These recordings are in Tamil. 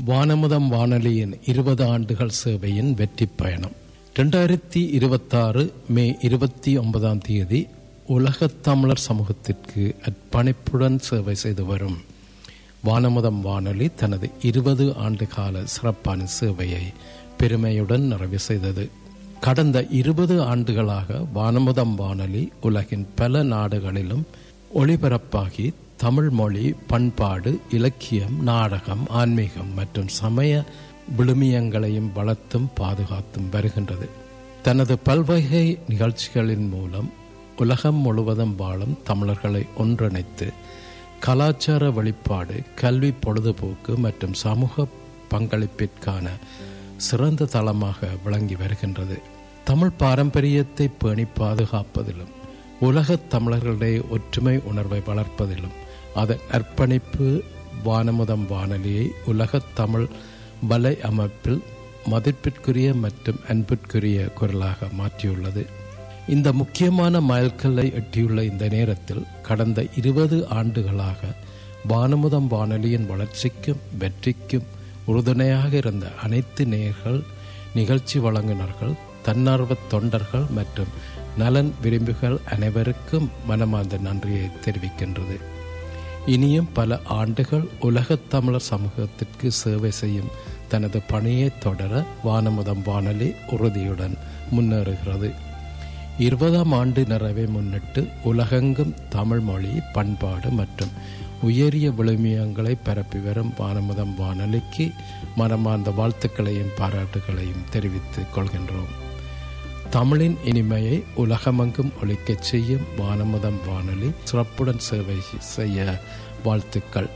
வானமுதம் வானொலியின் இருபது ஆண்டுகள் சேவையின் வெற்றி பயணம் ரெண்டாயிரத்தி இருபத்தாறு மே இருபத்தி ஒன்பதாம் தேதி உலகத் தமிழர் சமூகத்திற்கு அர்ப்பணிப்புடன் சேவை செய்து வரும் வானமுதம் வானொலி தனது இருபது ஆண்டு கால சிறப்பான சேவையை பெருமையுடன் நிறைவு செய்தது கடந்த இருபது ஆண்டுகளாக வானமுதம் வானொலி உலகின் பல நாடுகளிலும் ஒளிபரப்பாகி தமிழ் மொழி பண்பாடு இலக்கியம் நாடகம் ஆன்மீகம் மற்றும் சமய விழுமியங்களையும் வளர்த்தும் பாதுகாத்தும் வருகின்றது தனது பல்வகை நிகழ்ச்சிகளின் மூலம் உலகம் முழுவதும் வாழும் தமிழர்களை ஒன்றிணைத்து கலாச்சார வெளிப்பாடு கல்வி பொழுதுபோக்கு மற்றும் சமூக பங்களிப்பிற்கான சிறந்த தளமாக விளங்கி வருகின்றது தமிழ் பாரம்பரியத்தை பேணி பாதுகாப்பதிலும் உலகத் தமிழர்களுடைய ஒற்றுமை உணர்வை வளர்ப்பதிலும் அதன் அர்ப்பணிப்பு வானமுதம் வானொலியை உலகத் தமிழ் வலை அமைப்பில் மதிப்பிற்குரிய மற்றும் அன்பிற்குரிய குரலாக மாற்றியுள்ளது இந்த முக்கியமான மைல்கல்லை எட்டியுள்ள இந்த நேரத்தில் கடந்த இருபது ஆண்டுகளாக வானமுதம் வானொலியின் வளர்ச்சிக்கும் வெற்றிக்கும் உறுதுணையாக இருந்த அனைத்து நேர்கள் நிகழ்ச்சி வழங்குனர்கள் தன்னார்வ தொண்டர்கள் மற்றும் நலன் விரும்பிகள் அனைவருக்கும் மனமார்ந்த நன்றியை தெரிவிக்கின்றது இனியும் பல ஆண்டுகள் உலகத் தமிழர் சமூகத்திற்கு சேவை செய்யும் தனது பணியை தொடர வானமுதம் வானொலி உறுதியுடன் முன்னேறுகிறது இருபதாம் ஆண்டு நிறைவை முன்னிட்டு உலகெங்கும் தமிழ் மொழி பண்பாடு மற்றும் உயரிய விழுமியங்களை பரப்பி வரும் வானமுதம் வானொலிக்கு மனமார்ந்த வாழ்த்துக்களையும் பாராட்டுகளையும் தெரிவித்துக் கொள்கின்றோம் தமிழின் இனிமையை உலகமெங்கும் ஒழிக்கச் செய்யும் வானமுதம் வானொலி சிறப்புடன் சேவை செய்ய வாழ்த்துக்கள்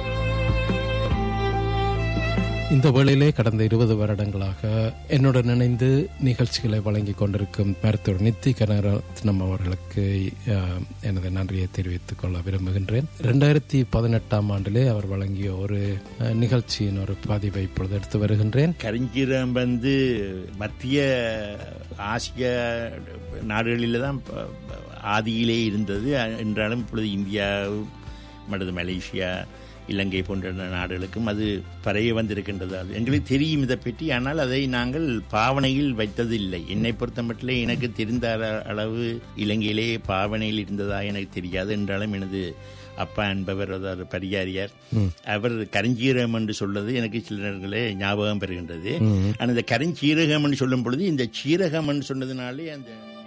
இந்த வேளையிலே கடந்த இருபது வருடங்களாக என்னுடன் இணைந்து நிகழ்ச்சிகளை வழங்கி கொண்டிருக்கும் மருத்துவர் நித்தி கனரத்னம் அவர்களுக்கு அஹ், எனது நன்றியை தெரிவித்துக் கொள்ள விரும்புகின்றேன் இரண்டாயிரத்தி பதினெட்டாம் ஆண்டிலே அவர் வழங்கிய ஒரு அஹ், நிகழ்ச்சியின் ஒரு பதிவை இப்பொழுது எடுத்து வருகின்றேன் கரிஞ்சீரகம் வந்து மத்திய ஆசிய நாடுகளில் தான் ப- ப- ஆதியிலே இருந்தது என்றாலும் இப்பொழுது இந்தியா மற்றது மலேசியா இலங்கை போன்ற நாடுகளுக்கும் அது பரவி வந்திருக்கின்றது அது எங்களுக்கு தெரியும் இதை பற்றி ஆனால் அதை நாங்கள் பாவனையில் வைத்ததில்லை என்னை பொறுத்த மட்டிலே எனக்கு தெரிந்த அள- அளவு இலங்கையிலே பாவனையில் இருந்ததா எனக்கு தெரியாது என்றாலும் எனது அப்பா என்பவர் அதாவது பரிகாரியார் அவர் கருஞ்சீரகம் என்று சொல்வது எனக்கு சில நேரங்களே ஞாபகம் பெறுகின்றது ஆனால் இந்த கருஞ்சீரகம் என்று சொல்லும் பொழுது இந்த சீரகம் என்று சொன்னதுனாலே அந்த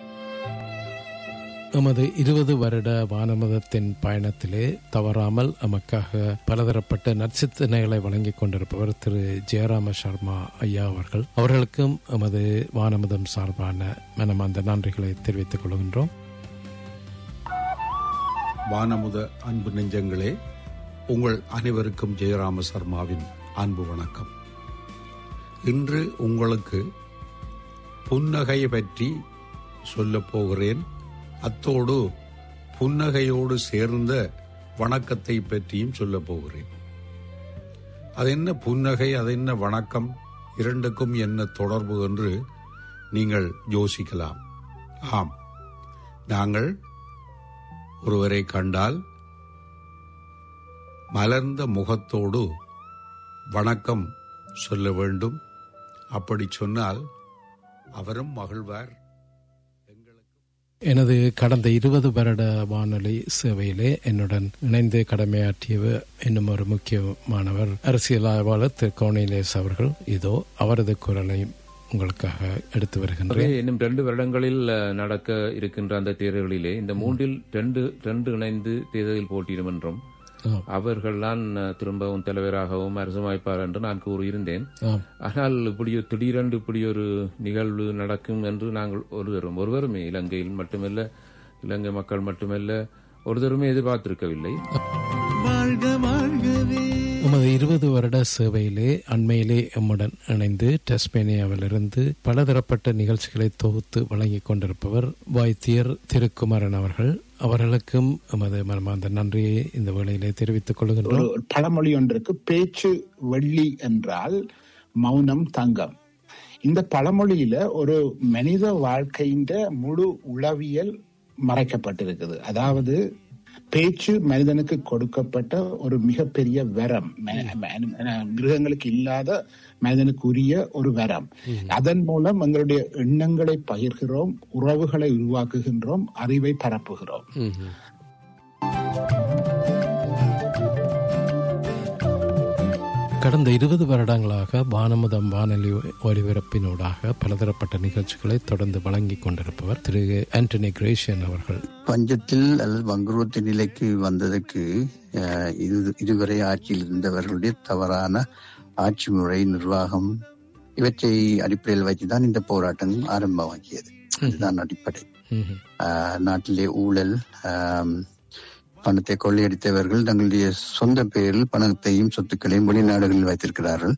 எமது இருபது வருட வானமதத்தின் பயணத்திலே தவறாமல் நமக்காக பலதரப்பட்ட நற்சித்தனைகளை வழங்கிக் கொண்டிருப்பவர் திரு ஜெயராம சர்மா ஐயா அவர்கள் அவர்களுக்கும் எமது வானமதம் சார்பான மனமார்ந்த நன்றிகளை தெரிவித்துக் கொள்கின்றோம் வானமுத அன்பு நெஞ்சங்களே உங்கள் அனைவருக்கும் ஜெயராம சர்மாவின் அன்பு வணக்கம் இன்று உங்களுக்கு புன்னகை பற்றி சொல்லப் போகிறேன் அத்தோடு புன்னகையோடு சேர்ந்த வணக்கத்தை பற்றியும் சொல்லப் போகிறேன் அது என்ன புன்னகை அது என்ன வணக்கம் இரண்டுக்கும் என்ன தொடர்பு என்று நீங்கள் யோசிக்கலாம் ஆம் நாங்கள் ஒருவரை கண்டால் மலர்ந்த முகத்தோடு வணக்கம் சொல்ல வேண்டும் அப்படி சொன்னால் அவரும் மகிழ்வார் எனது கடந்த இருபது வருட வானொலி சேவையிலே என்னுடன் இணைந்து கடமையாற்றியவர் இன்னும் ஒரு முக்கியமானவர் அரசியல் ஆய்வாளர் திரு கோணிலேஸ் அவர்கள் இதோ அவரது குரலை உங்களுக்காக எடுத்து வருகின்றேன் ஆகவே இன்னும் ரெண்டு வருடங்களில் அஹ், நடக்க இருக்கின்ற அந்த தேர்தல்களிலே இந்த மூன்றில் ரெண்டு ரெண்டு இணைந்து தேர்தலில் போட்டியிடும் என்றும் ஆம். அவர்கள்தான் அஹ், திரும்பவும் தலைவராகவும் அரசமைப்பார் என்று நான் கூறியிருந்தேன் ஆம். ஆனால் இப்படி ஒரு திடீரென்று இப்படி ஒரு நிகழ்வு நடக்கும் என்று நாங்கள் ஒருவரும் ஒருவருமே இலங்கையில் மட்டுமல்ல இலங்கை மக்கள் மட்டுமல்ல ஒருவருமே எதிர்பார்த்திருக்கவில்லை உமது இருபது வருட சேவையிலே அண்மையிலே எம்முடன் இணைந்து டெஸ்மேனியாவிலிருந்து பலதரப்பட்ட நிகழ்ச்சிகளை தொகுத்து வழங்கிக் கொண்டிருப்பவர் வைத்தியர் திருக்குமரன் அவர்கள் அவர்களுக்கும் எமது மனமார்ந்த நன்றியை இந்த வேளையிலே தெரிவித்துக் ஒரு கொள்கின்றோம் ஒரு பழமொழி ஒன்றிருக்கு பேச்சு வெள்ளி என்றால் மௌனம் தங்கம் இந்த பழமொழியில ஒரு மனித வாழ்க்கையின் முழு உளவியல் மறைக்கப்பட்டிருக்குது அதாவது பேச்சு மனிதனுக்கு கொடுக்கப்பட்ட ஒரு மிகப்பெரிய வரம் ம- ம- மிருகங்களுக்கு இல்லாத மனிதனுக்கு உரிய ஒரு வரம் அதன் மூலம் எங்களுடைய எண்ணங்களை பகிர்கிறோம் உறவுகளை உருவாக்குகின்றோம் அறிவை பரப்புகிறோம் ம்ஹும். கடந்த இருபது வருடங்களாக வானமுதம் வானொலி ஒலிபரப்பினூடாக பலதரப்பட்ட நிகழ்ச்சிகளை தொடர்ந்து வழங்கிக் கொண்டிருப்பவர் திரு ஆண்டனி கிரேஷியன் அவர்கள் பஞ்சத்தில் அல்லது வங்குரோத்து நிலைக்கு வந்ததற்கு அஹ், இது இதுவரை ஆட்சியில் இருந்தவர்களுடைய தவறான ஆட்சி முறை நிர்வாகம் இவற்றை அடிப்படையில் வைத்துதான் இந்த போராட்டம் ஆரம்பமாக்கியது இதுதான் அடிப்படை ம்ஹும். அஹ், நாட்டிலே ஊழல் ஆம், பணத்தை கொள்ளையடித்தவர்கள் தங்களுடைய சொந்த பெயரில் பணத்தையும் சொத்துக்களையும் வெளிநாடுகளில் வைத்திருக்கிறார்கள்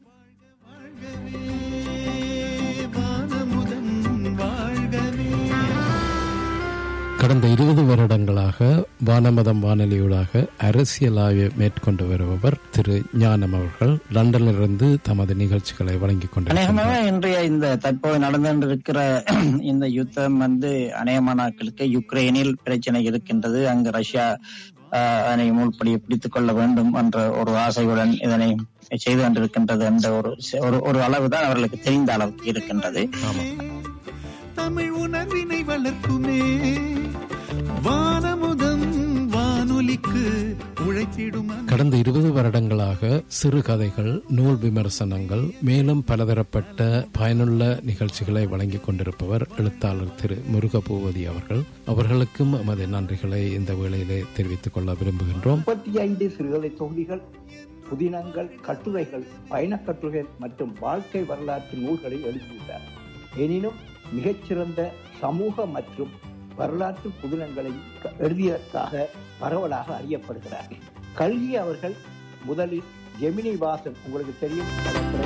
கடந்த இருபது வருடங்களாக வானமதம் வானொலியூடாக அரசியல் ஆய்வு மேற்கொண்டு வருபவர் திரு ஞானம் அவர்கள் லண்டனிலிருந்து தமது நிகழ்ச்சிகளை வழங்கிக் கொண்டிருக்கிறார் அநேகமாக இன்றைய இந்த தற்போது நடந்திருக்கிற இந்த யுத்தம் வந்து அநேகமான நாட்களுக்கு யுக்ரைனில் பிரச்சனை இருக்கின்றது அங்கு ரஷ்யா ஆஹ், அதனை மூழ்படி பிடித்துக் கொள்ள வேண்டும் என்ற ஒரு ஆசையுடன் இதனை செய்து கொண்டிருக்கின்றது என்ற ஒரு ஒரு- ஒரு அளவுதான் அவர்களுக்கு தெரிந்த அளவுக்கு இருக்கின்றது தமிழ் உணர்வினை வளர்க்குமே வானமுதம் வானொலிக்கு உழைத்திடும் அந்த கடந்த இருபது வருடங்களாக சிறுகதைகள் நூல் விமர்சனங்கள் மேலும் பலதரப்பட்ட பயனுள்ள நிகழ்ச்சிகளை வழங்கிக் கொண்டிருப்பவர் எழுத்தாளர் திரு முருகபூவதி அவர்கள் அவர்களுக்கும் எமது நன்றிகளை இந்த வேளையிலே தெரிவித்துக் கொள்ள விரும்புகின்றோம் முப்பத்தி ஐந்து சிறுகதை தொகுதிகள் புதினங்கள் கட்டுரைகள் பயணக் கட்டுரைகள் மற்றும் வாழ்க்கை வரலாற்று நூல்களை எழுதியுள்ளார் எனினும் மிகச்சிறந்த சமூக மற்றும் வரலாற்று புதினங்களை க- எழுதியதற்காக பரவலாக அறியப்படுகிறார் கல்கி அவர்கள் முதலில் ஜெமினி வாசன் உங்களுக்கு தெரியும்